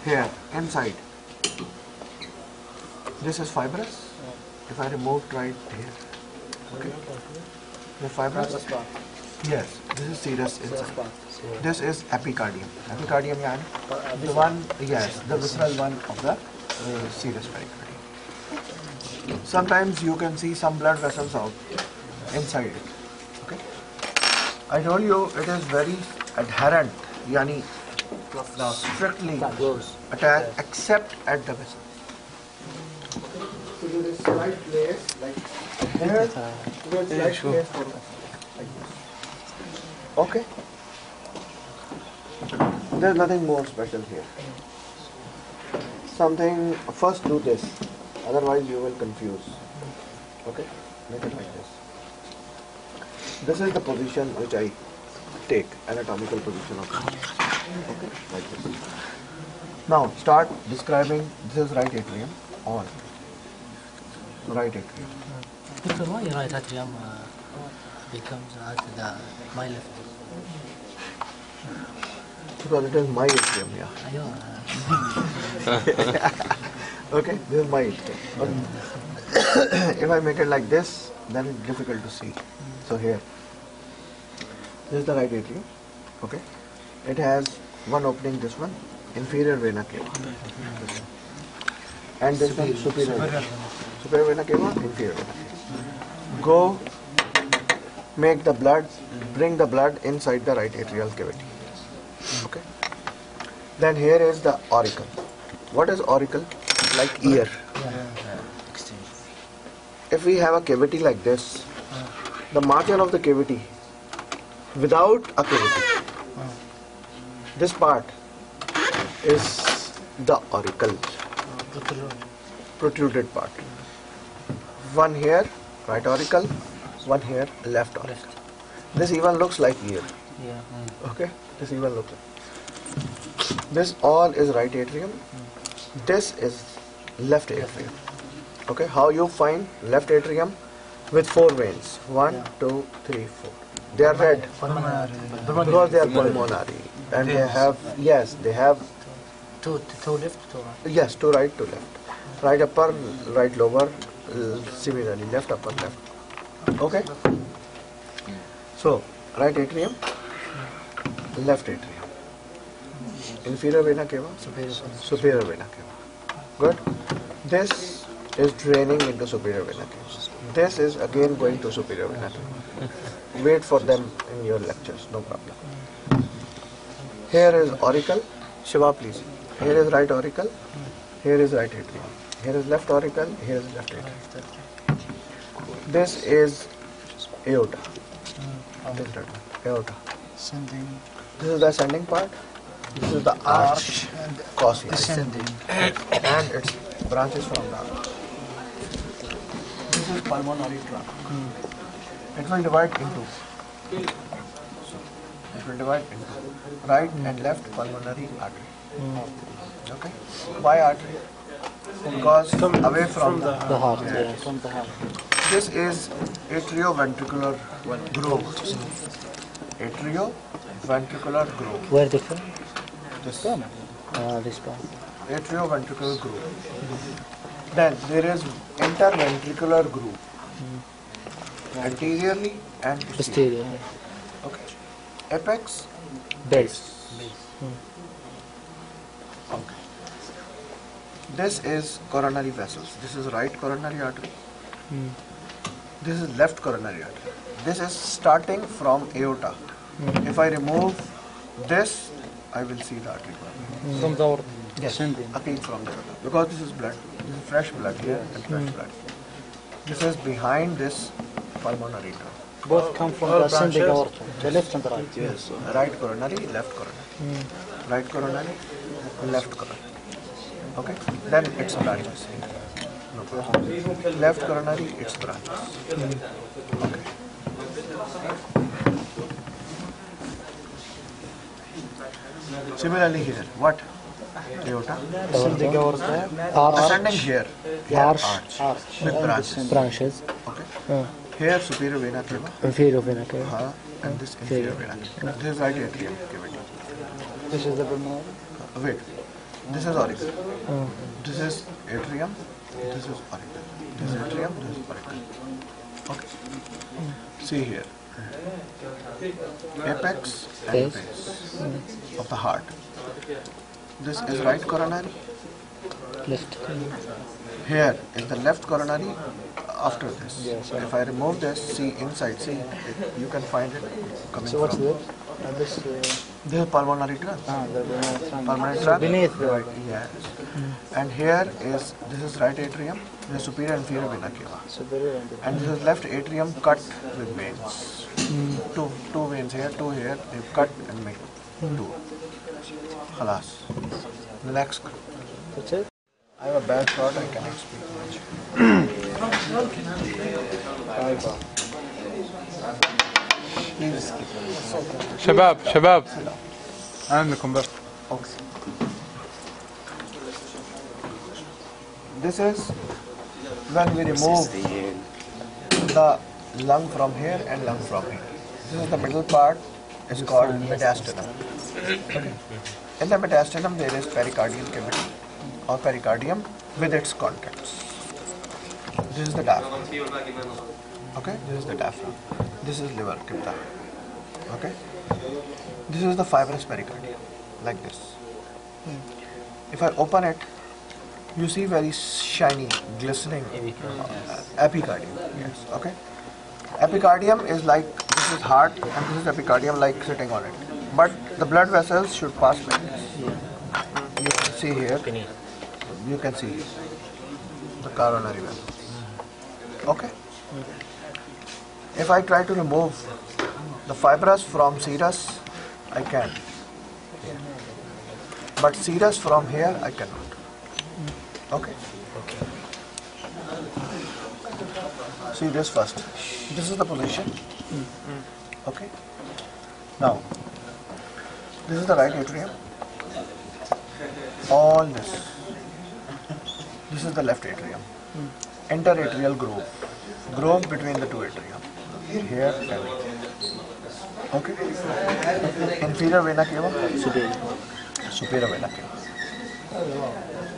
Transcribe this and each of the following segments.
here inside. This is fibrous. If I remove right here, okay, the fibrous. Yes, this is serous inside. This is epicardium. Epicardium, yeah, the one, yes, the visceral one of the uh, serous pericardium. Sometimes you can see some blood vessels out inside it. Okay. I told you it is very adherent, yani strictly attached except at the vessel. So there is slight place like here, there is slight place for like this. Okay. There's nothing more special here. Something, first do this, otherwise you will confuse. Okay, make it like this. This is the position which I take, anatomical position of it. Okay, like this. Now start describing, this is right atrium, on. Right atrium. Doctor, why right atrium uh, becomes at the my left? Because it is my atrium, yeah. أيوة Okay, this is my atrium. But if I make it like this, then it's difficult to see. So here, this is the right atrium. Okay, it has one opening. This one, inferior vena cava, This one. and this one superior. vena. Superior vena cava, inferior vena cava. Go, make the blood, bring the blood inside the right atrial cavity. Okay. Then here is the auricle. What is auricle? Like ear. If we have a cavity like this, the margin of the cavity without a cavity, this part is the auricle, protruded part. One here, right auricle, one here, left auricle. This even looks like ear. Yeah. Okay, this even looks like. This all is right atrium. This is left atrium. Okay, how you find left atrium with four veins? One, two, three, four. They are red because they are pulmonary, and they have yes, they have Two, two left, two right. yes, two right, two left, right upper, right lower, uh, similarly left upper, left. Okay. So right atrium, left atrium. Inferior vena cava, Superior. superior vena cava. Good. This is draining into superior vena cava. This is again going to superior vena cava. Wait for them in your lectures, no problem. Here is auricle. Shiva, please. Here is right auricle. Here is right atrium. Here is left auricle. Here is left atrium. This is aorta. This is aorta. Sending This is the ascending part. This is the arch, coscia, descending. and its branches from the arch. This is pulmonary trunk. It will divide into. It will divide into right and left pulmonary artery. Okay. Why artery? Because away from the The heart, yeah. From the heart. this is atrioventricular groove. Atrioventricular groove. Where different? This Uh, this part. atrioventricular groove. Then there is interventricular groove. Anteriorly and posteriorly. Posterior. Okay. Apex. Base. Okay. This is coronary vessels. This is right coronary artery. This is left coronary artery. This is starting from aorta. If I remove this, I will see the artery. From the aorta. Descending. Again from the aorta. Because this is blood. This is fresh blood here and fresh blood. This is behind this pulmonary trunk. Both come from the ascending aorta. The left and the right. Yes. Right coronary, left coronary. Right coronary, left coronary. Okay. Then its branches. No problem. Left coronary, its branches. Okay. Similarly here, what? Aorta. Ascending aorta. Ascending here. Here Arch. arch. Arch. With and branches. descending. Branches. Okay. Uh, Here superior vena cava. inferior vena cava. Uh, and this inferior vena cava. This is right atrium cavity. This is the pulmonary. Wait. This is auricle. This is atrium. This is auricle. This is atrium. This is auricle. Okay. See here. Apex and Base. base of the heart. This is right coronary. left. Mm. Here is the left coronary after this. Yes, if I remove this, see inside, see, it, you can find it coming So what's from. this? Uh, this. Uh, This is pulmonary trunk. ah, the, the Permanent so trunk. beneath the. Right, yes. And here is, this is right atrium, this is superior and inferior vena cava. Superior and the. And this is left atrium cut with veins. Two, two veins here, two here, they cut and make two. Khalas. Relax. That's it? I have a bad throat, I cannot speak much. Please skip. شباب شباب عندكم بس Okay. This is when we remove the lung from here and lung from here. This is the middle part, is called mediastinum. Okay. In the mediastinum there is pericardial cavity or pericardium with its contents. This is the diaphragm. Okay, this is the diaphragm. This is liver, kipta. Okay. This is the fibrous pericardium, like this. If I open it, you see very shiny, glistening uh, epicardium. Yes, okay. Epicardium is like this is heart and this is epicardium like sitting on it. But the blood vessels should pass like this. You can see here. You can see the coronary vessels. Okay. If I try to remove the fibrous from serous, I can. But serous from here, I cannot. Okay. See this first. This is the position. Okay. Now, this is the right atrium. All this. This is the left atrium. Interatrial groove. Groove between the two atrium. Here and here. Okay. Inferior vena cava. Superior. Superior vena cava.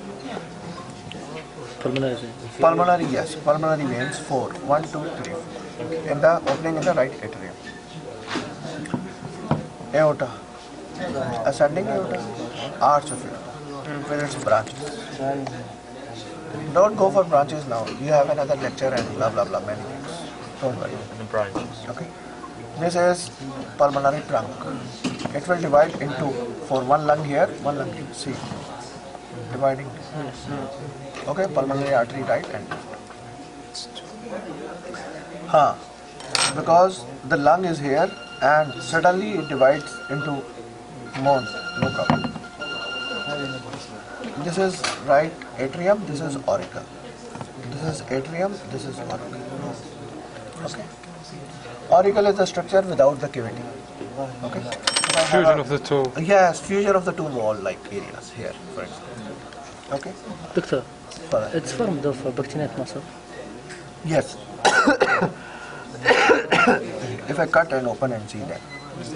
Pulmonary vein. Pulmonary, yes. Pulmonary veins, four. One, two, three, four. In the opening in the right atrium. Aorta. Ascending aorta. Arch of it. With its branches. Don't go for branches now. You have another lecture and blah blah blah many things. Don't worry. the branches. Okay. This is pulmonary trunk. It will divide into for one lung here, one lung here. See, dividing. Okay, pulmonary artery right and left. Huh. Because the lung is here and suddenly it divides into more. No problem. This is right atrium. This is auricle. This is atrium. This is auricle. Okay. Auricle is the structure without the cavity. Okay. If I have fusion a- of the two Yes, fusion of the two wall-like areas here, for example. Okay. Doctor, Further. it's formed of uh, pectinate muscle. Yes. if I cut and open and see that.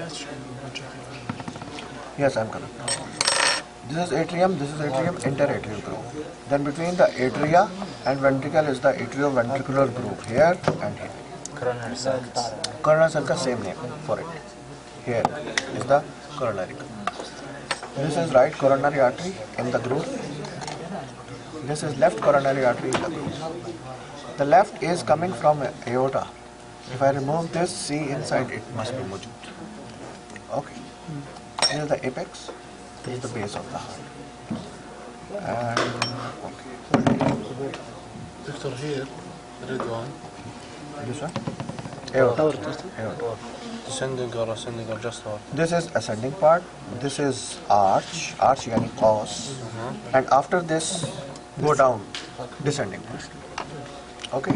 Yes, I'm correct. This is atrium, this is atrium, interatrial groove. Then between the atria and ventricle is the atrioventricular groove here and here. Coronary sacs. Coronary sulcus, same name for it. Here is the coronary. This is right coronary artery in the groove. This is left coronary artery in the groove. The left is coming from aorta. If I remove this, see inside it must be mujud. Okay. This is the apex. This is the base of the heart. And okay. Doctor, here, the red one, This one. Aorta. Aorta. Aorta. descending or ascending or just or This is ascending part. This is arch. Arch yani cos. And after this, go down. Descending part. Okay.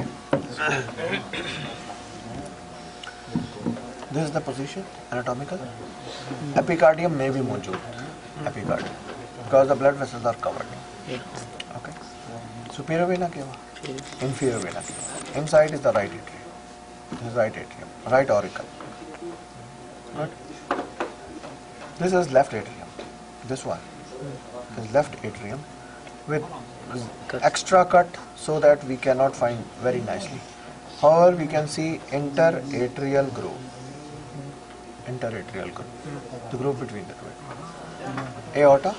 this is the position, anatomical. Epicardium may be mujud. Epicardium. Because the blood vessels are covered. Okay. Superior vena cava. Inferior vena cava. Inside is the right atrium. This is right atrium. Right auricle. Good. This is left atrium. This one. is left atrium with extra cut so that we cannot find very nicely. However, we can see interatrial groove. Interatrial groove. The groove between the two. Aorta,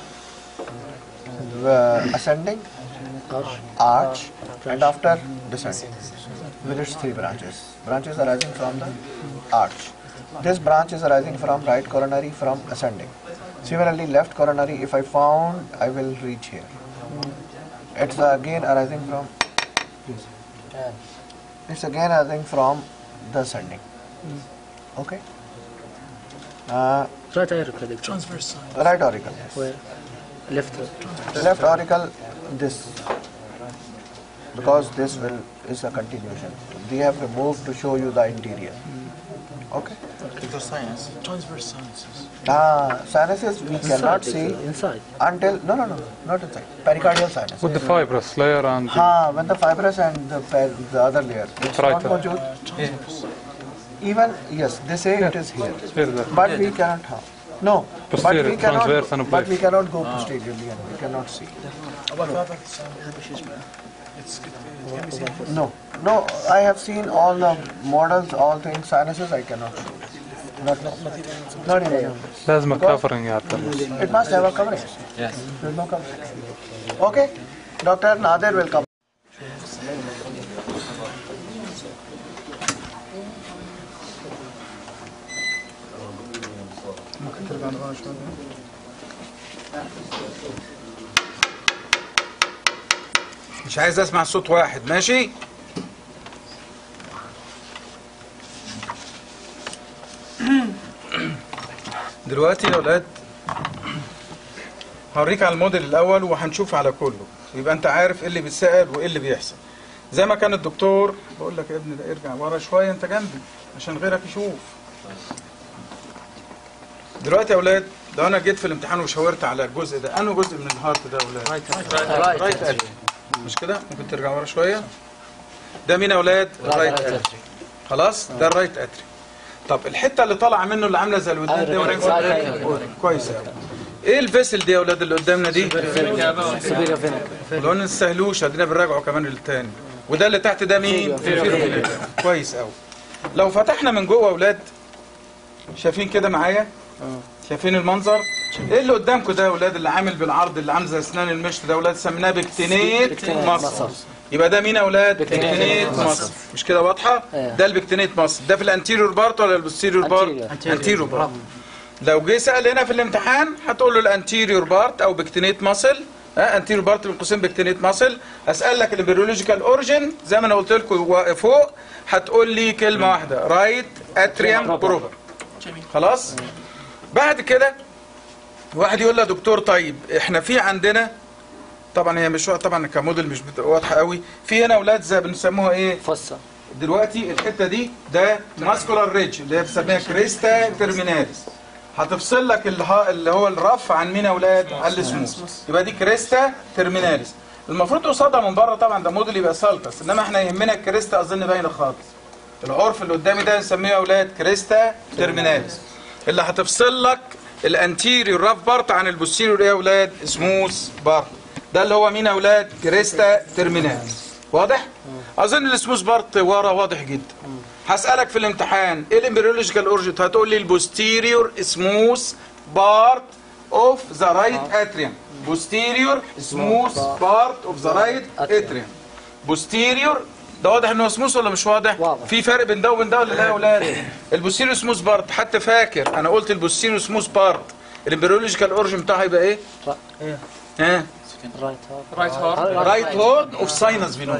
uh, ascending, arch, and after descending with its three branches. Branches arising from the arch. This branch is arising from right coronary from ascending. Similarly, left coronary, if I found, I will reach here. It's again arising from. It's again arising from the ascending. Okay. Uh, Right auricle, Doctor. Transverse side. right auricle. Yes. Where? Left. Left auricle, this. Because this will is a continuation. We have removed to show you the interior. Okay. Doctor science. Transverse sciences. Ah, sinuses we cannot Inside, see Doctor, Inside. until no no no not inside pericardial sinus. With the fibrous layer and the, Ah, when the fibrous and the, per- the other layer it's Right. not موجود. Even yes, they say it is here, here there. but we cannot have. No, but Posterior, we cannot. transverse and But we oblique. cannot go posteriorly and we cannot see. About fabric It's, it, it can be seen. No, no. I have seen all the models, all things. Sinuses I cannot show. Not not even. لازم كفرنج يعطل It must have a covering. Yes. There's no covering. Okay, Doctor Nadir will come. مش عايز اسمع صوت واحد ماشي دلوقتي يا اولاد هوريك على الموديل الاول وهنشوف على كله يبقى انت عارف ايه اللي بيتسال وايه اللي بيحصل زي ما كان الدكتور بقول لك يا ابني ده ارجع ورا شويه انت جنبي عشان غيرك يشوف دلوقتي يا اولاد لو انا جيت في الامتحان وشاورت على الجزء ده انه جزء من الهارت ده يا اولاد رايت اتري مش كده ممكن ترجع ورا شويه ده مين يا اولاد الرايت اتري خلاص ده الرايت اتري طب الحته اللي طالعه منه اللي عامله زي الودان دي ورا- كويس قوي ايه الفيسل دي يا اولاد اللي قدامنا دي سبيريا فينك. ولو ما نستاهلوش ادينا بنراجعه كمان للتاني وده اللي تحت ده مين فيروفينيك. كويس قوي لو فتحنا من جوه يا اولاد شايفين كده معايا شايفين المنظر ايه اللي قدامكم ده يا اولاد اللي عامل بالعرض اللي عامل زي اسنان المشط ده يا اولاد سميناه بكتينيت مصر يبقى ده مين يا اولاد بكتينيت مصر مش كده واضحه ده البكتينيت مصر ده في الانتيريور بارت ولا البوستيريور بارت انتيريور بارت لو جه سال هنا في الامتحان هتقول له الانتيريور بارت او بكتينيت ماسل ها انتيريور بارت بين قوسين بكتينيت ماسل اسال لك البيولوجيكال اوريجن زي ما انا قلت لكم فوق هتقول لي كلمه واحده رايت اتريوم بروفر خلاص بعد كده واحد يقول له يا دكتور طيب احنا في عندنا طبعا هي مش طبعا كموديل مش بت- واضحه قوي في هنا اولاد زي بنسموها ايه فصة. دلوقتي الحته دي ده ماسكولار ريدج اللي هي بنسميها كريستا ترميناليس هتفصل لك اللي ها- اللي هو الرف عن مين يا اولاد؟ عن السموث يبقى دي كريستا ترميناليس المفروض قصادها من بره طبعا ده موديل يبقى سالكس انما احنا يهمنا الكريستا اظن باينه خالص العرف اللي قدامي ده نسميه يا اولاد كريستا ترميناليس اللي هتفصل لك الانتيريور راف بارت عن البوستيريور ايه يا اولاد؟ سموث بارت ده اللي هو مين يا اولاد؟ كريستا ترميناليس واضح؟ اظن السموث بارت ورا واضح جدا هسألك في الامتحان ايه الامبريولوجيكال اورجيت هتقول لي البوستيريور سموث بارت اوف ذا رايت اتريوم بوستيريور سموث بارت اوف ذا رايت اتريوم بوستيريور ده واضح انه سموث ولا مش واضح؟ واضح. في فرق بين ده وبين ده ولا لا يا اولاد؟ البوستيريور سموث بارت حتى فاكر انا قلت البوستيريور سموث بارت الامبريولوجيكال اورجن بتاعها يبقى ايه؟ ها؟ رايت هارت. رايت هورن اوف ساينس فينوس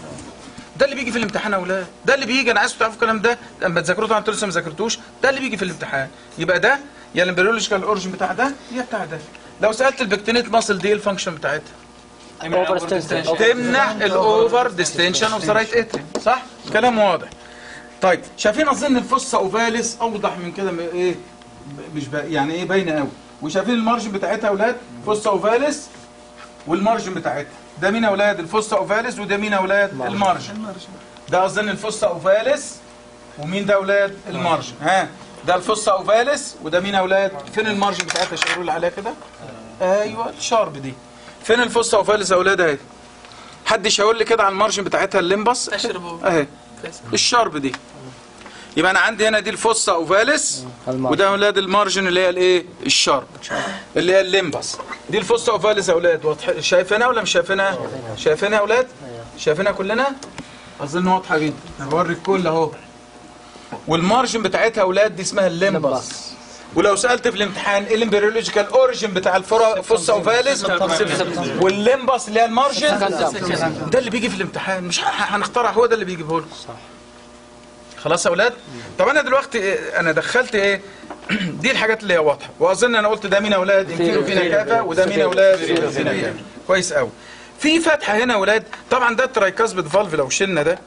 ده اللي بيجي في الامتحان يا اولاد ده اللي بيجي انا عايزكم تعرفوا الكلام ده اما تذاكروه طبعا انتوا لسه ما ذاكرتوش ده اللي بيجي في الامتحان يبقى ده يا الامبريولوجيكال اورجن بتاع ده يا بتاع ده لو سالت البكتينيت ماسل دي ايه الفانكشن بتاعتها اوفر ستنشن. تمنع الاوفر ديستنشن اوف ذا رايت اتريم صح كلام واضح طيب شايفين اظن الفصه اوفاليس اوضح من كده م- ايه ب- مش بقى يعني ايه باينه قوي وشايفين المارجن بتاعتها يا اولاد فصه اوفاليس والمارجن بتاعتها ده مين يا اولاد الفصه اوفاليس وده مين يا اولاد المارجن ده اظن الفصه اوفاليس ومين ده يا اولاد المارجن ها ده الفصه اوفاليس وده مين يا اولاد فين المارجن بتاعتها شاوروا لي عليها كده ايوه الشارب دي فين الفصة وفالس يا اولاد اهي حد يشاور لي كده على المارجن بتاعتها الليمبس تشربوا اهي الشارب دي يبقى انا عندي هنا دي الفصة اوفالس المارجن. وده يا اولاد المارجن اللي هي الايه الشارب اللي هي الليمبس دي الفصة اوفالس يا اولاد واضح شايفينها ولا مش شايفينها شايفينها يا اولاد شايفينها كلنا اظن واضحه جدا انا بوري الكل اهو والمارجن بتاعتها يا اولاد دي اسمها الليمبس ولو سالت في الامتحان ايه الامبريولوجيكال اوريجن بتاع الفرا فصة اوفالس والليمبس اللي هي المارجن ده اللي بيجي في الامتحان مش ه- هنخترع هو ده اللي بيجيبه لكم صح خلاص يا اولاد طب انا دلوقتي إيه؟ انا دخلت ايه دي الحاجات اللي هي واضحه واظن انا قلت ده مين يا اولاد انفيرو فينا كافا وده مين يا اولاد فيرو فينا كافا كويس قوي في فتحه هنا يا اولاد طبعا ده الترايكاسبيد فالف لو شلنا ده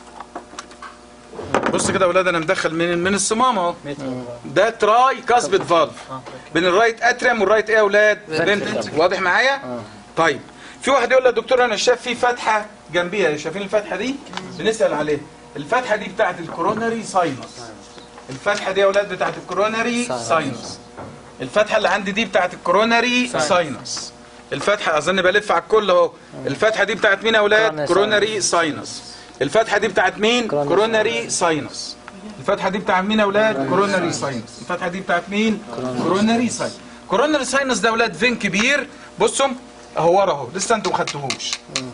بص كده يا اولاد انا مدخل من من الصمام اهو ده تراي كاسبيد فالف بين الرايت اتريم والرايت ايه يا اولاد فنتريكل واضح معايا طيب في واحد يقول لي يا دكتور انا شايف في فتحه جنبيها شايفين الفتحه دي بنسال عليها الفتحه دي بتاعت الكوروناري ساينس الفتحه دي يا اولاد بتاعت الكوروناري ساينس الفتحه اللي عندي دي بتاعت الكوروناري ساينس الفتحه اظن بلف على الكل اهو الفتحه دي بتاعت مين يا اولاد كوروناري كوروناري ساينس الفتحه دي بتاعت مين كوروناري كوروناري ساينس الفتحه دي بتاعت مين يا اولاد كوروناري ساينس الفتحه دي بتاعت مين كوروناري ساينس كوروناري ساينس ده يا اولاد فين كبير بصوا اهو ورا اهو لسه انتوا ما خدتوهوش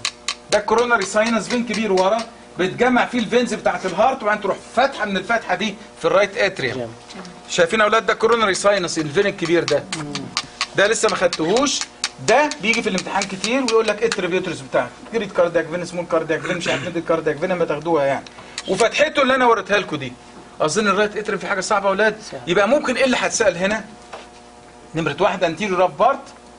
ده الكوروناري ساينس فين كبير ورا بتجمع فيه الفينز بتاعت الهارت وبعدين تروح فاتحه من الفتحه دي في الرايت اتريوم شايفين يا اولاد ده كوروناري ساينس الفين الكبير ده ده لسه ما خدتهوش ده بيجي في الامتحان كتير ويقول لك ايه التريبيوترز بتاعك جريد كاردياك فين سمول كاردياك فين مش عارف ميدل كاردياك فين ما تاخدوها يعني وفتحته اللي انا وريتها لكم دي اظن الرايت اتريوم في حاجه صعبه يا اولاد يبقى ممكن ايه اللي هتسال هنا نمره واحد انتيريور راف بارت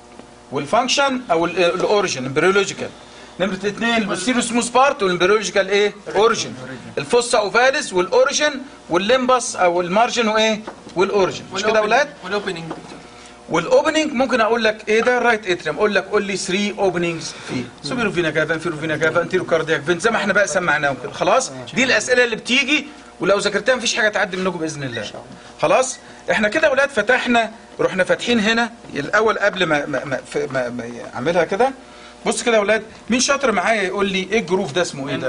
والفانكشن او ال- الاوريجن البريولوجيكال نمرة اثنين البوستيريو سموث بارت والامبريولوجيكال ايه؟ اوريجن الفوسا اوفاليس والاوريجن والليمبس او المارجن وايه؟ والاوريجن مش كده يا اولاد؟ والاوبننج والاوبننج ممكن اقول لك ايه ده الرايت اتريم اقول لك قول لي 3 اوبننجز فيه سوبيرو فينا كافا انفيرو فينا كافا انتيرو كاردياك فين زي ما احنا بقى سمعناهم كده خلاص دي الاسئله اللي بتيجي ولو ذاكرتها مفيش حاجه تعدي منكم باذن الله خلاص احنا كده يا اولاد فتحنا رحنا فاتحين هنا الاول قبل ما ما ما, ف- ما, ما اعملها كده بص كده يا اولاد مين شاطر معايا يقول لي ايه الجروف ده اسمه ايه ده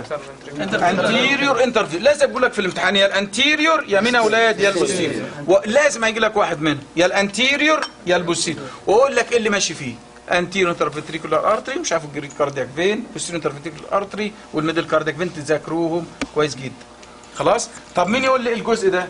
انتيريور انترفيو لازم اقول لك في الامتحان يا الانتيريور يا مين يا اولاد يا البوستيريور ولازم هيجي لك واحد منهم يا الانتيريور يا البوستيريور واقول لك ايه اللي ماشي فيه انتيريور انترفيتريكولار ارتري مش عارف الجريد كاردياك فين بوستيريور انترفيتريكولار ارتري والميدل كاردياك فين تذاكروهم كويس جدا خلاص طب مين يقول لي الجزء ده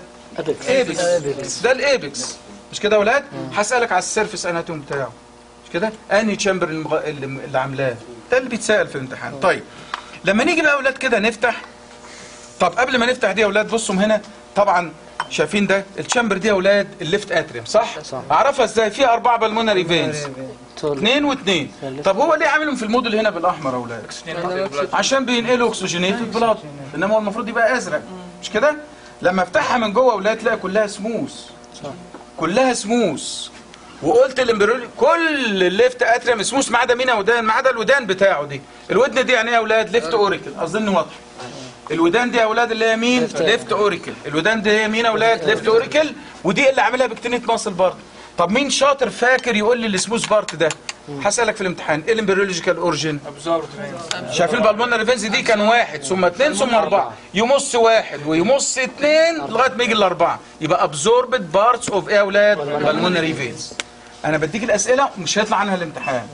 ايبكس ده الايبكس مش كده يا اولاد هسالك على السيرفيس اناتوم بتاعه مش كده انهي تشامبر المغ... اللي, اللي عاملاه ده اللي بيتسال في الامتحان طيب لما نيجي بقى يا اولاد كده نفتح طب قبل ما نفتح دي يا اولاد بصوا هنا طبعا شايفين ده الشامبر دي يا اولاد الليفت اتريم صح صح. اعرفها ازاي فيها اربعه بالمونري فينز طول اثنين واثنين طب هو ليه عاملهم في الموديل هنا بالاحمر يا اولاد عشان بينقلوا اكسجينيتد بلاد انما هو المفروض يبقى ازرق مش كده لما افتحها من جوه اولاد تلاقي كلها سموث صح. كلها سموث وقلت الامبريولي كل الليفت اتريم سموث ما عدا مين يا ودان ما عدا الودان بتاعه دي الودن دي يعني ايه يا اولاد ليفت اوريكل اظن واضح الودان دي يا اولاد اللي هي مين ليفت اوريكل الودان دي هي مين يا اولاد ليفت اوريكل ودي اللي عاملها بكتينيت ماسل برضه طب مين شاطر فاكر يقول لي السموث بارت ده هسالك في الامتحان ايه الامبريولوجيكال اوريجين شايفين البلمونري فينز دي كان واحد ثم اثنين ثم اربعه يمص واحد ويمص اثنين لغايه ما يجي الاربعه يبقى ابزوربد بارتس اوف ايه يا اولاد بالمونري فينز انا بديك الاسئله ومش هيطلع عنها الامتحان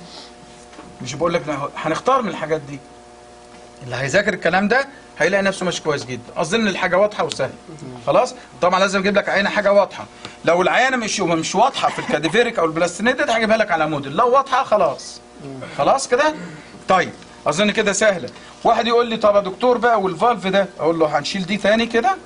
مش بقول لك هنختار من الحاجات دي اللي هيذاكر الكلام ده هيلاقي نفسه ماشي كويس جدا اظن الحاجه واضحه وسهله خلاص طبعا لازم اجيب لك عينه حاجه واضحه لو العينه مش مش واضحه في الكاديفيريك او البلاستينيتد هجيبها لك على موديل لو واضحه خلاص خلاص كده طيب اظن كده سهله واحد يقول لي طب يا دكتور بقى والفالف ده اقول له هنشيل دي تاني كده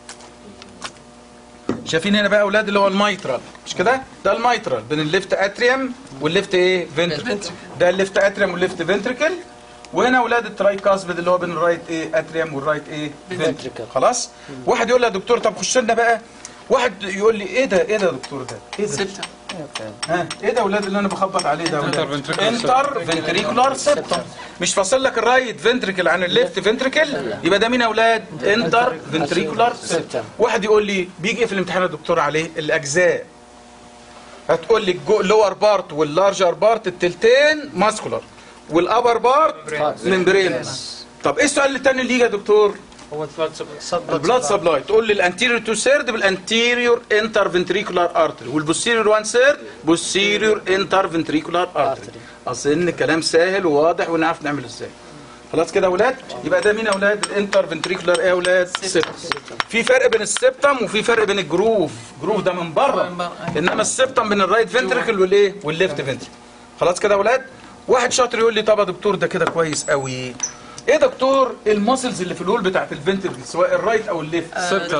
شايفين هنا بقى اولاد اللي هو الميترال مش كده ده الميترال بين الليفت اتريوم والليفت ايه فنتركل ده الليفت اتريوم والليفت فنتركل وهنا اولاد التراي كاسبد اللي هو بين الرايت ايه اتريوم والرايت ايه فنتركل خلاص واحد يقول لي يا دكتور طب خش لنا بقى واحد يقول لي ايه ده ايه ده يا دكتور ده ايه ده سبتة ها ايه ده اولاد اللي انا بخبط عليه ده اولاد Interventricular انتر فنتريكولار سيبتم مش فاصل لك الرايت فنتريكل عن الليفت فنتريكل يبقى ده مين يا اولاد انتر فنتريكولار سيبتم واحد يقول لي بيجي إيه في الامتحان يا دكتور عليه الاجزاء هتقول لي اللور بارت واللارجر بارت التلتين ماسكولار والابر بارت ممبرينس طب ايه السؤال الثاني اللي يجي يا دكتور هو البلاد سبلاي تقول لي الانتيريور تو سيرد بالانتيريور انتر فنتريكولار ارتري والبوستيريور 1 سيرد بوستيريور انتر فنتريكولار ارتري اظن كلام سهل وواضح ونعرف نعمل ازاي خلاص كده يا اولاد يبقى ده مين يا اولاد الانتر فنتريكولار ايه يا اولاد سيبتم في فرق بين السبتم وفي فرق بين الجروف جروف ده من بره انما السبتم بين الرايت فنتريكل والايه والليفت فنتريكل خلاص كده يا اولاد واحد شاطر يقول لي طب يا دكتور ده كده كويس قوي ايه يا دكتور الماسلز اللي في الهول بتاعت الفنتريكل سواء الرايت او الليفت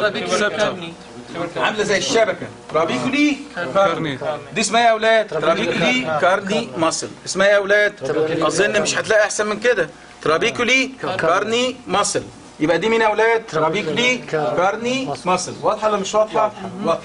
عامله زي الشبكه ترابيكولي كارني دي اسمها ايه يا اولاد ترابيكولي كارني ماسل اسمها ايه يا اولاد اظن مش هتلاقي احسن من كده ترابيكولي كارني ماسل يبقى دي مين يا اولاد ترابيكولي كارني ماسل واضحه ولا مش واضحه واضحه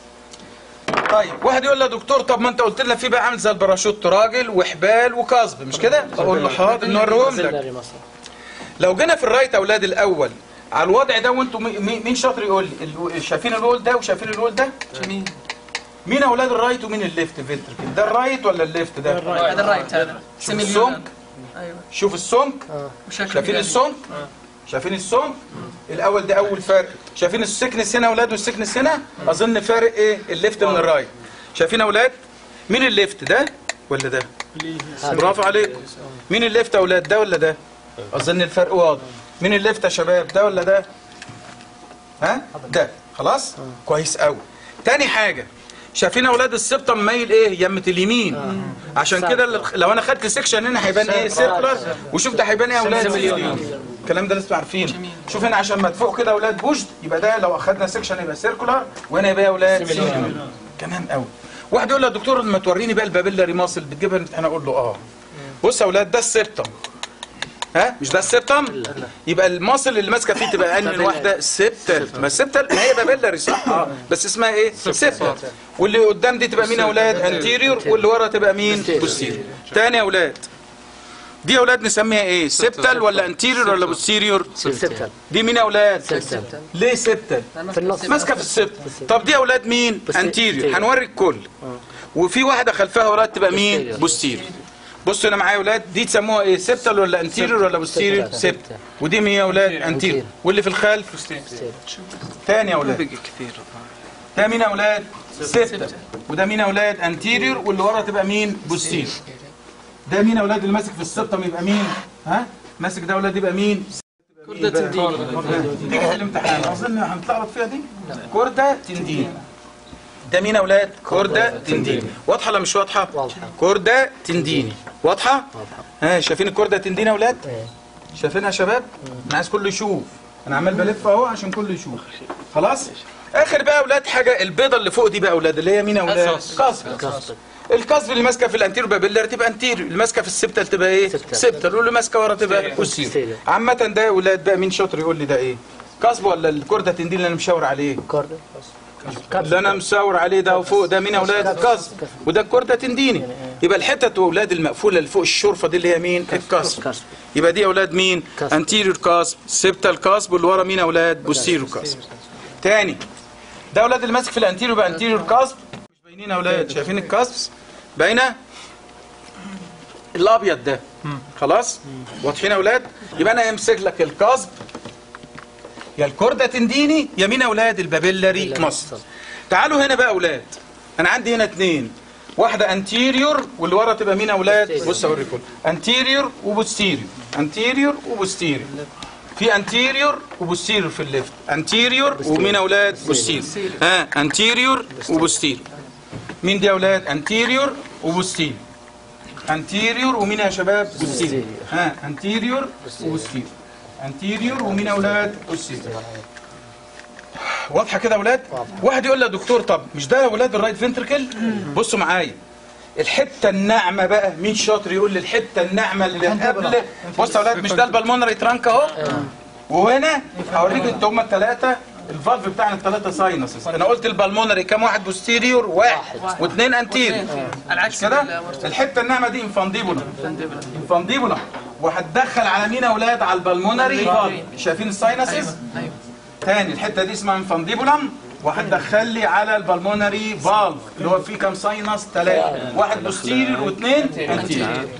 طيب واحد يقول له يا دكتور طب ما انت قلت لنا في بقى عامل زي الباراشوت راجل وحبال وقصب مش كده اقول له حاضر نوريهم لك لو جينا في الرايت يا اولاد الاول على الوضع ده وانتم مي- مي- مين شاطر يقول لي ال- شايفين الول ده وشايفين الول ده جميل مين اولاد الرايت ومين الليفت فنتركل ده الرايت ولا الليفت ده هذا الرايت هذا شوف السمك ايوه شوف السمك وشكله شايفين كده. السمك شايفين السمك الاول ده اول فرق شايفين السكنس هنا يا اولاد والسكنس هنا اظن فارق ايه الليفت من الرايت شايفين يا اولاد مين الليفت ده ولا ده برافو عليكم مين الليفت يا اولاد ده ولا ده اظن الفرق واضح مين الليفت يا شباب ده ولا ده ها ده خلاص كويس قوي تاني حاجه شايفين يا اولاد السبطه مميل ايه يمه اليمين عشان كده اللي- لو انا خدت سيكشن هنا هيبان ايه سيركلر وشوف ده هيبان ايه يا اولاد الكلام ده لسه عارفينه شوف هنا عشان مدفوع كده يا اولاد بوجد يبقى ده لو اخدنا سيكشن يبقى سيركلر وهنا يبقى يا اولاد سيركلر تمام قوي واحد يقول له يا دكتور لما توريني بقى البابيلاري ماسل بتجيبها انا اقول له اه بص يا اولاد ده السبتم ها مش ده السبتم يبقى الماسل اللي ماسكه فيه تبقى انهي واحده سبتل ما السبتل ما هي بابيلاري صح اه بس اسمها ايه سبتل واللي قدام دي تبقى مين يا اولاد انتيريور واللي ورا تبقى مين بوستيريور تاني يا اولاد دي يا اولاد نسميها ايه سبتل ولا انتيريور ولا بوستيريور سبتل دي مين يا اولاد سبتل ليه سبتل في النص ماسكه في السبت طب دي يا اولاد مين بوستيريور. انتيريور هنوري الكل وفي واحده خلفها وراها تبقى مين بوستيريور. بوستيريور بصوا هنا معايا يا اولاد دي تسموها ايه سبتل ولا انتيريور ولا بوستيريور سبتل. سبتل ودي مين يا اولاد انتيريور واللي في الخلف تاني يا اولاد ده مين يا اولاد سبتل وده مين يا اولاد انتيريور واللي ورا تبقى مين بوستيريور ده مين يا اولاد اللي ماسك في السبتم يبقى مين ها ماسك ده يا اولاد يبقى مين كردة تندين تيجي في الامتحان اظن هنتلخبط فيها دي كوردة تندين ده مين يا اولاد كوردة تندين واضحه ولا مش واضحه واضحة. كوردة تنديني واضحه ها شايفين الكوردة تندين يا اولاد شايفينها يا شباب انا عايز كله يشوف انا عمال بلف اهو عشان كله يشوف خلاص اخر بقى يا اولاد حاجه البيضه اللي فوق دي بقى يا اولاد اللي هي مين يا اولاد قصب كاستر الكسب اللي ماسكه في الانتيرو بابيلر تبقى انتيرو اللي ماسكه في السبتل تبقى ايه سبتل. سبتل واللي ماسكه ورا تبقى بوستيرو ستيريو. عامه ده يا اولاد بقى مين شاطر يقول لي ده ايه كسب ولا الكورده تندين اللي انا مشاور عليه كورد اللي انا مشاور عليه ده وفوق ده مين يا اولاد كسب وده الكورده تنديني يبقى الحتت يا اولاد المقفوله اللي فوق الشرفه دي اللي هي مين الكسب كسب يبقى دي يا اولاد مين كسب. انتيريور كاسب سبتال كاسب واللي ورا مين يا اولاد بوستيريور كاسب تاني ده اولاد اللي ماسك في الانتيريور يبقى انتيريور كاسب مش باينين يا اولاد شايفين الكاسب باينه الابيض ده خلاص واضحين يا اولاد يبقى انا امسك لك الكاسب يا الكورده تنديني يا مين يا اولاد البابيلاري مصر تعالوا هنا بقى يا اولاد انا عندي هنا اتنين واحده انتيريور واللي ورا تبقى مين يا اولاد بص اوريكم انتيريور وبوستيريور انتيريور وبوستيريور في انتيريور وبوستيريور في الليفت انتيريور ومين يا اولاد بوستيريور ها انتيريور وبوستيريور مين دي يا اولاد انتيريور وبوستيريور انتيريور ومين يا شباب بوستيريور ها انتيريور وبوستيريور انتيريور ومين يا اولاد بوستيريور واضحه كده يا اولاد واحد يقول لي يا دكتور طب مش ده يا اولاد الرايت فنتركل بصوا معايا الحته الناعمه بقى مين شاطر يقول لي الحته الناعمه اللي قبل بص يا اولاد مش ده البلمونري ترانك اهو وهنا هوريك انت هم الثلاثه الفالف بتاعنا الثلاثه ساينسز انا قلت البلمونري كام واحد بوستيريور واحد واثنين انتيريور العكس كده بالورتيك. الحته الناعمه دي انفانديبولا انفانديبولا وهتدخل على مين يا اولاد على البلمونري فالف شايفين الساينسز ايوه تاني الحته دي اسمها انفانديبولم وهتدخل لي على البلمونري فالف اللي هو فيه كام ساينس ثلاثه واحد بوستيريور واثنين انتيريور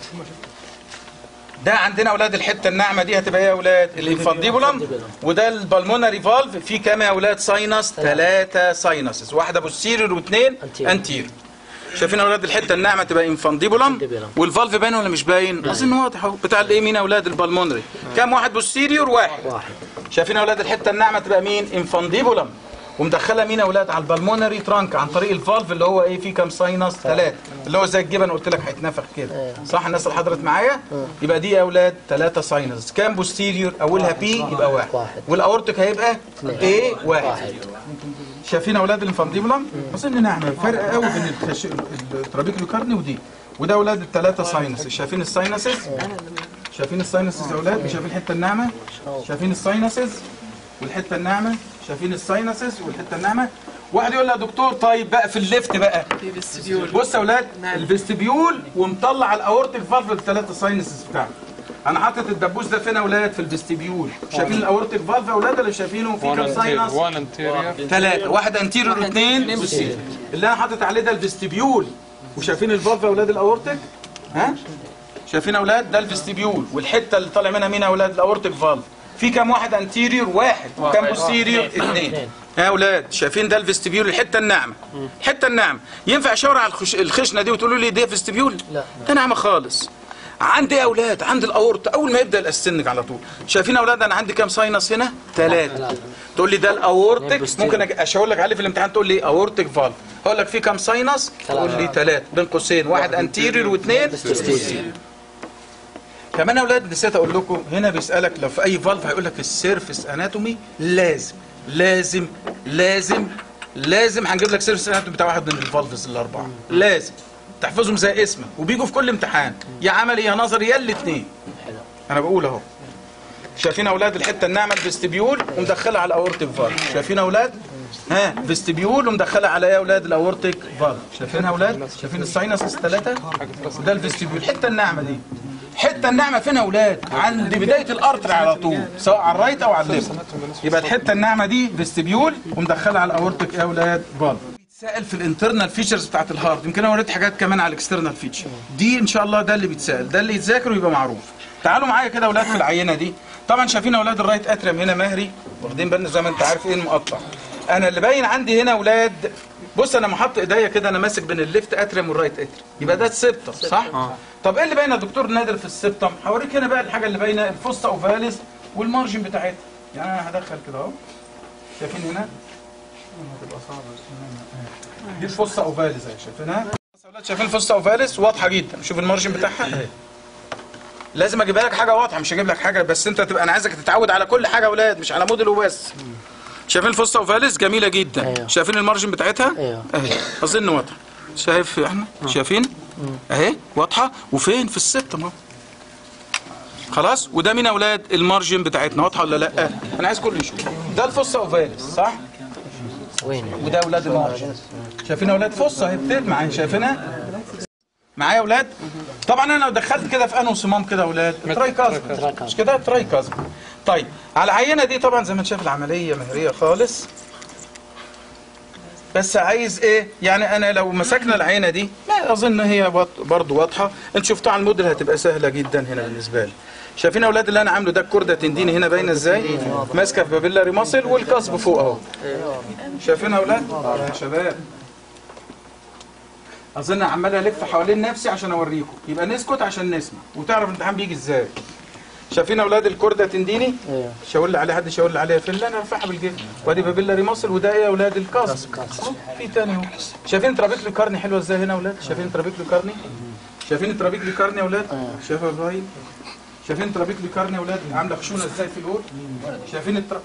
ده عندنا اولاد الحته الناعمه دي هتبقى ايه يا اولاد الانفانديبولم وده البلمونري فالف فيه كام يا اولاد ساينس ثلاثه ساينسز واحده بوستيريور واثنين Anterior. انتيريور شايفين يا اولاد الحته الناعمه تبقى انفانديبولم Infundibulum. والفالف باين ولا مش باين اظن واضح اهو بتاع الايه مين يا اولاد البلمونري كام واحد بوستيريور واحد واحد شايفين يا اولاد الحته الناعمه تبقى مين انفانديبولم ومدخله مين يا اولاد على البلمونري ترانك عن طريق الفالف اللي هو ايه فيه كام ساينس ثلاثه اللي هو زي الجبن قلت لك هيتنفخ كده صح الناس اللي حضرت معايا يبقى دي يا اولاد ثلاثه ساينس كام بوستيريور اولها بي يبقى واحد واحد. والاورتيك هيبقى ايه واحد واحد شايفين يا اولاد الانفانديبولم اظن نعمه فرق قوي بين التش... الترابيكيوكارني ودي وده اولاد الثلاثه ساينسز شايفين الساينسز شايفين الساينسز يا اولاد شايفين الحته الناعمه شايفين الساينسز والحته الناعمه شايفين الساينسز والحته الناعمه واحد يقول لي يا دكتور طيب بقى في الليفت بقى بص يا اولاد الفيستبيول ومطلع الاورتيك فالف الثلاثه ساينسز بتاعته انا حاطط الدبوس ده فين يا اولاد في الفيستبيول شايفين الاورتيك فالف يا اولاد اللي شايفينه في كام ساينس وان انتيريور ثلاثة واحد انتيريور واثنين بوستيريور اللي انا حاطط عليه ده الفيستبيول وشايفين الفالف يا اولاد الاورتيك ها شايفين يا اولاد ده الفيستبيول والحته اللي طالع منها مين يا اولاد الاورتيك فالف في كام واحد انتيريور واحد وكام بوستيريور اثنين يا اولاد شايفين ده الفيستبيول الحته الناعمه الحته الناعمه ينفع اشاور على الخش... الخشنه دي وتقولوا لي دي فيستبيول لا. ده ناعمه خالص عندي يا اولاد عند الاورطه اول ما يبدا الاسنج على طول شايفين يا اولاد انا عندي كام ساينس هنا ثلاثه ثلاثة. تقول لي ده الاورتيك بوستيريور. ممكن أج- اشاور لك عليه في الامتحان تقول لي اورتيك فالف هقول لك في كام ساينس تقول لي ثلاثه بين قوسين واحد انتيريور واثنين بوستيريور كمان يا اولاد نسيت اقول لكم هنا بيسالك لو في اي فالف هيقول لك السيرفس اناتومي لازم لازم لازم لازم هنجيب لك سيرفس اناتومي بتاع واحد من الفالفز الاربعه لازم تحفظهم زي اسمك وبيجوا في كل امتحان يا عملي يا نظري يا الاثنين انا بقول اهو شايفين يا اولاد الحته الناعمه الفيستبيول ومدخله على الاورتيك فالف شايفين يا اولاد ها فيستبيول ومدخله على ايه يا اولاد الاورتيك فالف شايفين يا اولاد شايفين الساينس الثلاثه ده الفيستبيول الحته الناعمه دي الحته الناعمه فين يا اولاد عند بدايه الارتر على طول سواء على الرايت او على الليفت يبقى الحته الناعمه دي فيستبيول ومدخله على الاورتيك يا اولاد فالف بيتسال في الانترنال فيتشرز بتاعت الهارت يمكن انا وريت حاجات كمان على الاكسترنال فيتشر دي ان شاء الله ده اللي بيتسال ده اللي يتذاكر ويبقى معروف تعالوا معايا كده يا اولاد في العينه دي طبعا شايفين يا اولاد الرايت اتريم هنا مهري واخدين بالنا زي ما انت عارف ايه المقطع انا اللي باين عندي هنا يا اولاد بص انا محط ايديا كده انا ماسك بين الليفت اتريم والرايت اتريم يبقى ده السبتم صح طب ايه اللي باين يا دكتور نادر في السبتم هوريك هنا بقى الحاجه اللي باينه الفوستا اوفاليس والمارجن بتاعتها يعني انا هدخل كده اهو شايفين هنا هتبقى صعبه دي الفوستا اوفاليس اهي شايفينها بص يا اولاد شايفين الفوستا اوفاليس واضحه جدا شوف المارجن بتاعها لازم اجيب لك حاجه واضحه مش هجيب لك حاجه بس انت تبقى انا عايزك تتعود على كل حاجه يا اولاد مش على موديل وبس شايفين الفوستا اوفاليس جميله جدا أيوه. شايفين المارجن بتاعتها أيوه. اهي اظن واضحه شايف احنا شايفين اهي واضحه وفين في السبتم اهو خلاص وده مين يا اولاد المارجن بتاعتنا واضحه ولا لا انا عايز كله يشوف ده الفوستا اوفاليس صح وين وده اولاد المارجن شايفين يا اولاد فصه اهي بتت معايا شايفينها معايا يا اولاد طبعا انا لو دخلت كده في انو صمام كده يا اولاد ترايكازم مش كده ترايكازم طيب على العينه دي طبعا زي ما انت شايف العمليه مهريه خالص بس عايز ايه يعني انا لو مسكنا العينه دي ما اظن هي واض- برضو واضحه انت شفتوا على الموديل هتبقى سهله جدا هنا بالنسبه لي شايفين يا اولاد اللي انا عامله ده الكورده تنديني هنا باينه ازاي ماسكه في بابيلاري ماسل والقصب فوق اهو شايفين يا اولاد يا شباب اظن عمال الف حوالين نفسي عشان اوريكم يبقى نسكت عشان نسمع وتعرف الامتحان بيجي ازاي شايفين يا اولاد الكورده تنديني ايوه شاور لي عليه حد شاور لي عليها فين لا انا ارفعها بالجفن وادي بابيلاري مصل وده ايه يا اولاد الكاس أهو، في تاني اهو شايفين ترابيكلي كارني حلوه ازاي هنا يا اولاد شايفين ترابيكلي كارني شايفين ترابيكلي كارني يا اولاد شايف يا ابراهيم شايفين ترابيكلي كارني يا اولاد عامله خشونه ازاي في الاول شايفين الترا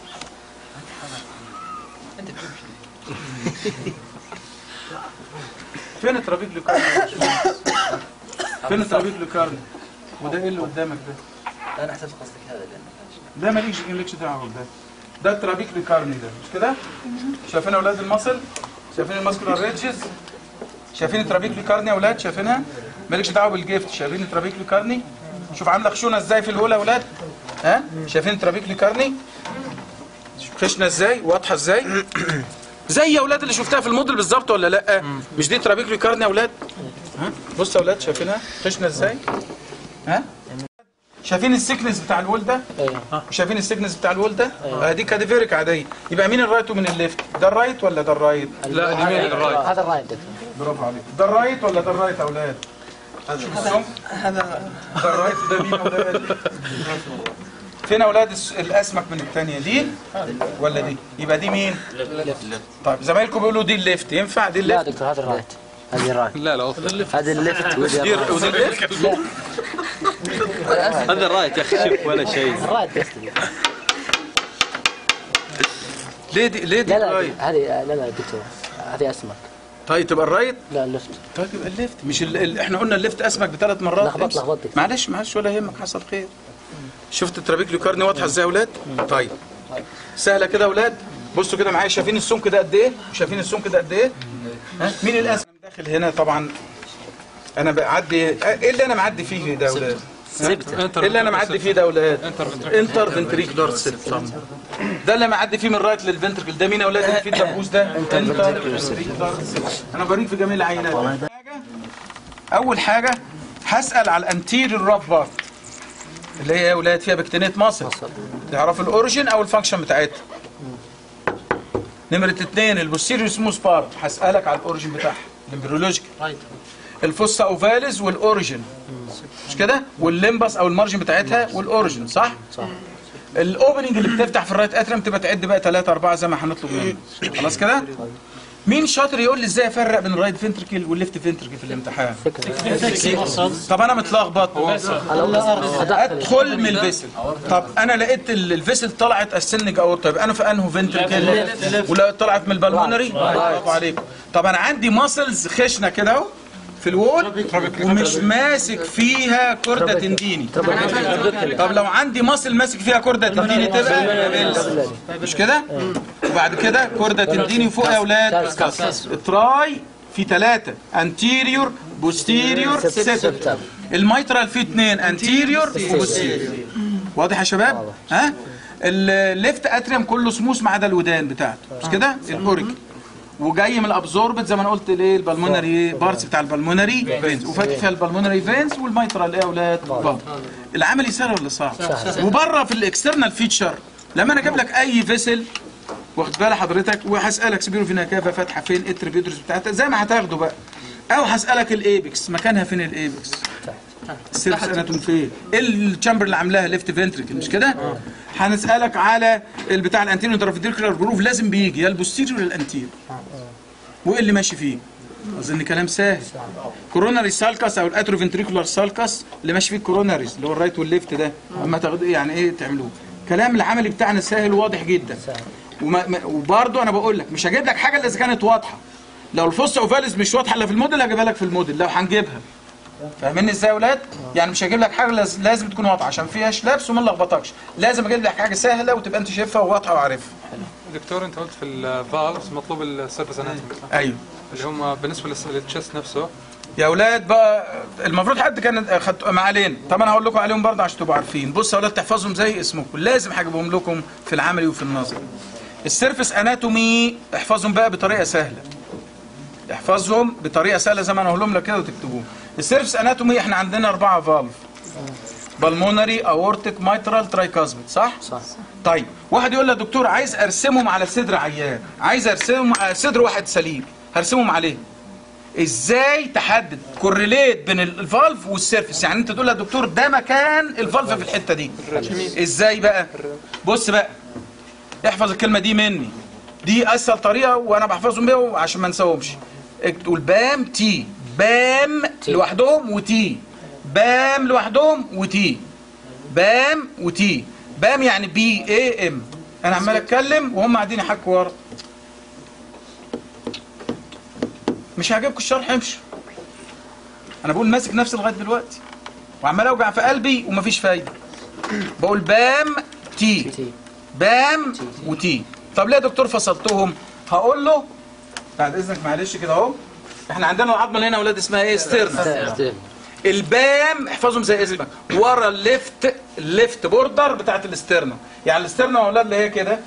فين الترابيكلي كارني يا باشمهندس؟ فين الترابيكلي كارني وده ايه اللي قدامك ده انا احسب قصدك هذا لان ده ماليش مالكش دعوه بده ده الترابيك ريكارني ده مش كده شايفين يا اولاد المصل شايفين الماسكولار ريدجز شايفين الترابيك ريكارني يا اولاد شايفينها مالكش دعوه بالجيفت شايفين الترابيك ريكارني شوف عامله خشونه ازاي في الاولى يا اولاد ها شايفين الترابيك ريكارني خشنه ازاي واضحه ازاي زي يا اولاد اللي شفتها في الموديل بالظبط ولا لا مش دي ترابيكولي كارن يا اولاد ها بصوا يا اولاد شايفينها خشنه ازاي ها شايفين السكنس بتاع الول ده ايوه شايفين السكنس بتاع الول ده آه دي كاديفيريك عاديه يبقى مين الرايت ومين الليفت ده الرايت ولا ده الرايت لا دي مين الرايت هذا الرايت دكتور برافو عليك ده الرايت ولا ده الرايت يا اولاد شوف السمك هذا ده الرايت ده مين يا اولاد فين يا اولاد الس- الاسمك من الثانيه دي ولا دي يبقى دي مين طيب زمايلكم بيقولوا دي الليفت ينفع دي لا الليفت دكتور هذا الرايت هذه الرايت لا لا أوصل. هذا الليفت ودي دي الرايت. ودي الليفت هذا الرايت يا اخي شوف ولا شيء الرايت قصدي ليه دي ليه دي لا لا الرايت هذه لا لا دكتور هذه اسمك طيب تبقى الرايت لا الليفت طيب يبقى الليفت مش ال... ال... احنا قلنا الليفت اسمك بثلاث مرات لخبط- امس. لخبطتك. معلش معلش ولا يهمك حصل خير شفت الترابيكلي كارني واضحه ازاي يا اولاد طيب سهله كده يا اولاد بصوا كده معايا شايفين السمك ده قد ايه شايفين السمك ده قد ايه ها مين الاسم داخل هنا طبعا انا بعدي ايه اللي انا معدي فيه ده يا اولاد زبده ايه اللي انا معدي فيه ده يا اولاد انتر فنتريكولار سيبتم ده اللي معدي فيه من الرايت للفنتركل ده مين يا اولاد اللي فيه الدبوس ده انتر فنتريكولار انا بوريك في جميع العينات حاجة- اول حاجه هسال على الانتيريور راف بارت اللي هي يا اولاد فيها بكتينيت ماسل تعرف الاوريجين او الفانكشن بتاعتها نمرة اتنين البوستيريور سموث بارت هسألك على الاوريجين بتاعها الامبريولوجيكال رايت الفوسا اوفاليز والاوريجين مش كده والليمبس او المارجن بتاعتها والاوريجين صح صح الاوبننج اللي بتفتح في الرايت اتريم تبقى تعد بقى 3 4 زي ما هنطلب منه خلاص كده مين شاطر يقول لي ازاي افرق بين الرايت فنتركل والليفت فنتركل في الامتحان طب انا متلخبط ادخل من الفيسل طب انا لقيت ال- الفيسل طلعت السنج اورطه يبقى انا في انه فنتركل ولا طلعت من البلمونري برافو عليكم طب انا عندي ماسلز خشنه كده اهو في الوول ومش ماسك فيها كرده تنديني طب لو عندي ماسل ماسك فيها كرده تنديني تبقى بيلز. مش كده وبعد كده كرده تنديني فوق يا اولاد التراي في ثلاثة انتيريور بوستيريور سيبتم الميترال فيه اثنين انتيريور وبوستيريور واضح يا شباب ها الليفت اتريم كله سموث ما عدا الودان بتاعته مش كده الاوريكل وجاي من الابزوربت زي ما انا قلت ليه البلمونري بارتس بتاع البلمونري فينز وفاتح فيها البلمونري فينز والميترال ايه يا اولاد برضه العملي سهل ولا صعب وبره في الاكسترنال فيتشر لما انا اجيب لك اي فيسل واخد بال حضرتك وهسالك سبيرو فينا كافه فاتحه فين التريبيوترز بتاعتها زي ما هتاخده بقى او هسالك الايبكس مكانها فين الايبكس السيرفس اناتوم فين ايه الشامبر اللي عاملاها ليفت فنتريكل مش كده هنسالك على البتاع الانتيريور انترفيديكولار جروف لازم بيجي يا البوستيريور يا الانتيريور وايه اللي ماشي فيه اظن كلام سهل كوروناري سالكاس او الاتروفنتريكولار سالكاس اللي ماشي فيه الكوروناريز اللي هو الرايت والليفت ده اما تاخدوا يعني ايه تعملوه كلام العملي بتاعنا سهل وواضح جدا وما ما- وبرضه انا بقول لك مش هجيب لك حاجه الا اذا كانت واضحه لو الفص اوفاليز مش واضحه الا في الموديل هجيبها لك في الموديل لو هنجيبها فاهميني ازاي يا اولاد يعني مش هجيب لك حاجه لاز- لازم تكون واضحه عشان فيهاش لبس وما نلخبطكش لازم اجيب لك حاجه سهله وتبقى انت شايفها وواضحه وعارفها دكتور انت قلت في الفالفز مطلوب السيرفس اناتومي ايوه اللي هم بالنسبه للس- للتشست نفسه يا اولاد بقى المفروض حد كان خد ما علينا طب انا هقول لكم عليهم برضه عشان تبقوا عارفين بصوا يا اولاد تحفظهم زي اسمكم لازم هجيبهم لكم في العملي وفي النظري السيرفس اناتومي احفظهم بقى بطريقه سهله احفظهم بطريقه سهله زي ما انا هقولهم لك كده وتكتبوهم السيرفس اناتومي احنا عندنا اربعه فالف بالمونري اورتيك مايترال ترايكاسميد صح صح طيب واحد يقول لي يا دكتور عايز ارسمهم على صدر عيان عايز ارسمهم على صدر واحد سليم هرسمهم عليه ازاي تحدد كورليت بين ال- الفالف والسيرفس يعني انت تقول يا دكتور ده مكان الفالف في الحته دي ازاي بقى بص بقى احفظ الكلمه دي مني دي اسهل طريقه وانا بحفظهم بيها عشان ما انساهمش تقول بام تي بام لوحدهم وتي بام لوحدهم وتي بام وتي بام يعني بي اي ام انا عمال اتكلم وهم قاعدين يحكوا ورا مش هيعجبكم الشرح امشوا انا بقول ماسك نفسي لغايه دلوقتي وعمال اوجع في قلبي ومفيش فايده بقول بام تي تي بام وتي طب ليه يا دكتور فصلتهم هقول له بعد اذنك معلش كده اهو احنا عندنا العظمه اللي هنا يا اولاد اسمها ايه ستيرنا ستيل. البام احفظهم زي اسمك ورا الليفت الليفت بوردر بتاعت الاسترنا يعني الاسترنا يا اولاد اللي هي كده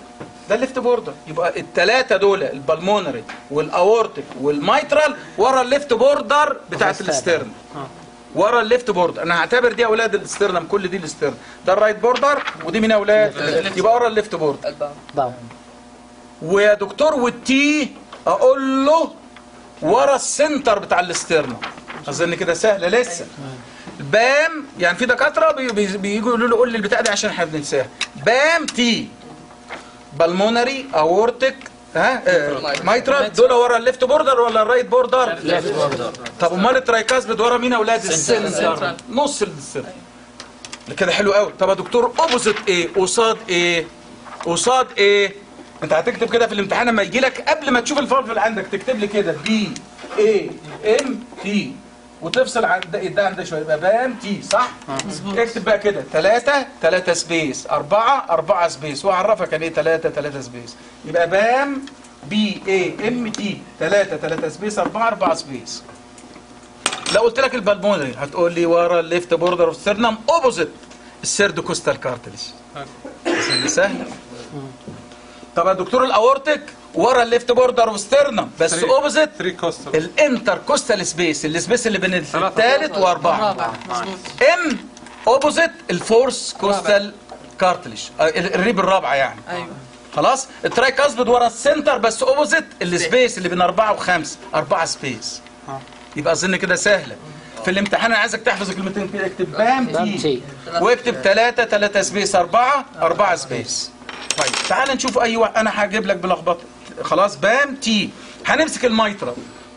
ده الليفت بوردر يبقى الثلاثه دول البلمونري والاورتيك والمايترال ورا الليفت بوردر بتاعت الاسترن ورا الليفت بوردر انا هعتبر دي اولاد الاسترنم كل دي الاسترن ده الرايت بوردر ودي مين يا اولاد يبقى ورا الليفت بوردر باو ويا دكتور والتي اقول له ورا السنتر بتاع الاسترنم اظن كده سهله لسه بام يعني في دكاتره بي- بي- بييجوا يقولوا له قول لي البتاع دي عشان احنا بننساها بام تي بالمونري اورتيك ها آه، مايترال دول ورا الليفت بوردر ولا الرايت بوردر طب امال الترايكاسبيد ورا مين يا اولاد السنتر نص السنتر كده حلو قوي طب يا دكتور اوبوزيت ايه قصاد ايه قصاد ايه انت هتكتب كده في الامتحان لما يجي لك قبل ما تشوف الفالف اللي عندك تكتب لي كده بي اي ام تي وتفصل عن ده ده عن ده شويه يبقى بام تي صح؟ اكتب بقى كده 3 3 سبيس 4 4 سبيس واعرفك يعني ايه 3 3 سبيس يبقى بام بي اي ام تي 3 3 سبيس 4 4 سبيس لو قلت لك البلمونري هتقول لي ورا الليفت بوردر اوف سترنم اوبوزيت السيرد كوستال كارتلج سهله طب يا دكتور الاورتيك ورا الليفت بوردر اوف سترنم بس Three. اوبوزيت 3 كوستال الانتر كوستال سبيس السبيس اللي بين الثالث واربعه رابع مظبوط ام اوبوزيت الفورس كوستال كارتلج الريب الرابعه يعني ايوه خلاص الترايكاسبيد ورا السنتر بس اوبوزيت السبيس اللي بين أربعة وخمسة أربعة سبيس آه. يبقى أظن كده سهلة في الامتحان أنا عايزك تحفظ كلمتين كده اكتب بام بام تي تي. واكتب ثلاثة ثلاثة سبيس أربعة أربعة سبيس طيب تعال نشوف أي واحد أنا هجيب لك بلخبطة خلاص بام تي هنمسك الميترا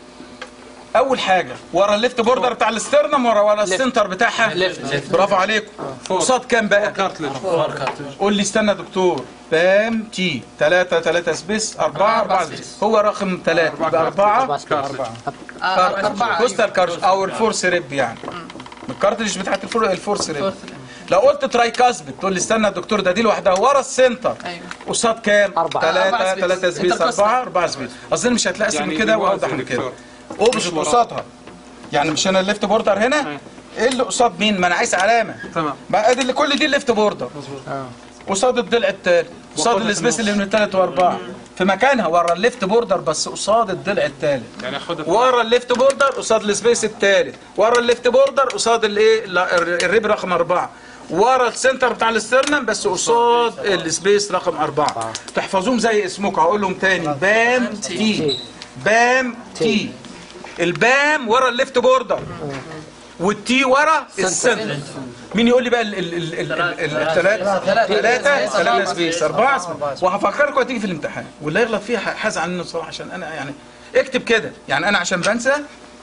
أول حاجة ورا الليفت بوردر بتاع الاسترنم ورا ورا السنتر بتاعها ليفت برافو عليكم قصاد كام بقى؟ كارتلج قول لي استنى يا دكتور بام تي 3 3 سبيس 4 4 سبيس هو رقم 3 يبقى 4 أربعة سبيس. 4 آه، أربعة كوستال أيوة. كارش او الفورس ريب يعني الكارتريج بتاعت الفور الفورس ريب لو قلت ترايكاسبيد تقول لي استنى يا دكتور ده دي لوحدها ورا السنتر أيوة. قصاد كام؟ أربعة. 3 أربعة سبيس. 3 سبيس انتركوستال. 4 4 سبيس اظن مش هتلاقي اسم يعني كده دي واوضح واضح من يا كده دكتور. اوبجكت قصادها يعني مش انا الليفت بوردر هنا ايه اللي قصاد مين؟ ما انا عايز علامه تمام بقى ادي اللي كل دي الليفت بوردر قصاد الضلع التالت قصاد وقدر السبيس اللي من التالت واربعه في مكانها ورا الليفت بوردر بس قصاد الضلع التالت يعني خد ورا الليفت بوردر قصاد السبيس التالت ورا الليفت بوردر قصاد الايه لا، الريب رقم أربعة ورا السنتر بتاع الاسترنم بس قصاد السبيس رقم أربعة تحفظوهم زي اسمكم هقول لهم تاني بام تي بام تي البام ورا الليفت بوردر والتي ورا السنتر مين يقول لي بقى الثلاثة ثلاثة ثلاثة سبيس أربعة سبيس وهفكركم هتيجي في الامتحان واللي يغلط فيها حزعل منه الصراحة عشان أنا يعني اكتب كده يعني أنا عشان بنسى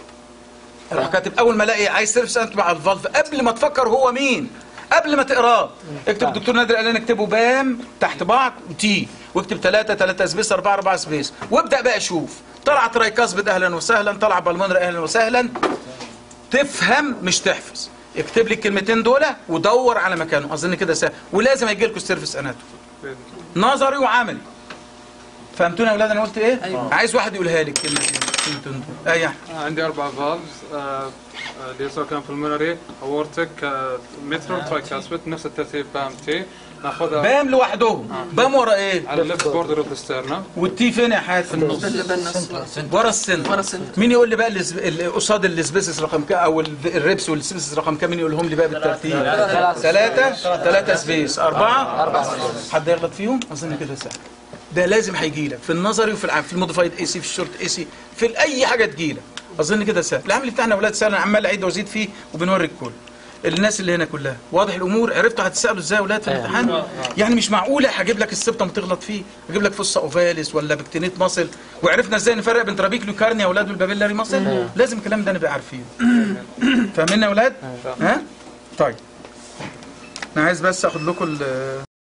اروح كاتب اول ما الاقي عايز سيرفس انت مع الفالف قبل ما تفكر هو مين قبل ما تقراه اكتب الدكتور نادر قال لنا اكتبوا بام تحت بعض وتي واكتب 3 3 سبيس 4 4 سبيس وابدا بقى شوف طلع ترايكاسبيد اهلا وسهلا طلع بالمونر اهلا وسهلا تفهم مش تحفظ اكتب لي الكلمتين دول ودور على مكانه اظن كده سهل ولازم هيجي لكم السيرفس اناتو نظري وعملي فهمتوني يا اولاد انا قلت ايه أيوة. عايز واحد يقولها لي الكلمتين الكلمتين دول ايه عندي اربع فالفز اللي سواء كان في المونري اورتك مترو ترايكاسبيد نفس الترتيب بام تي ناخذها بام لوحدهم بام ورا ايه على الليفت بوردر اوف ستيرنا والتي فين يا حاج في النص اللي بالنص ورا السن ورا السنتر مين يقول لي بقى الاسب- ال- قصاد السبيسس رقم كام او ال- الريبس والسبيسس رقم كام مين يقولهم لي بقى بالترتيب ثلاثة ثلاثة سبيس أربعة أربعة حد يغلط فيهم أظن كده سهل ده لازم هيجي لك في النظري وفي العام في الموديفايد اي سي في الشورت اي سي في اي حاجه تجي لك اظن كده سهل العمل بتاعنا اولاد سهل انا عمال اعيد وازيد فيه وبنوري الكل الناس اللي هنا كلها واضح الامور عرفتوا هتسالوا ازاي يا اولاد في الامتحان يعني مش معقوله هجيب لك السبتم تغلط فيه هجيب لك فصه اوفاليس ولا بكتينيت مصل وعرفنا ازاي نفرق بين ترابيكلو كارنيا يا اولاد والبابيلاري مصل لازم الكلام ده نبقى عارفينه فاهمين يا اولاد ها طيب انا عايز بس اخد لكم ال-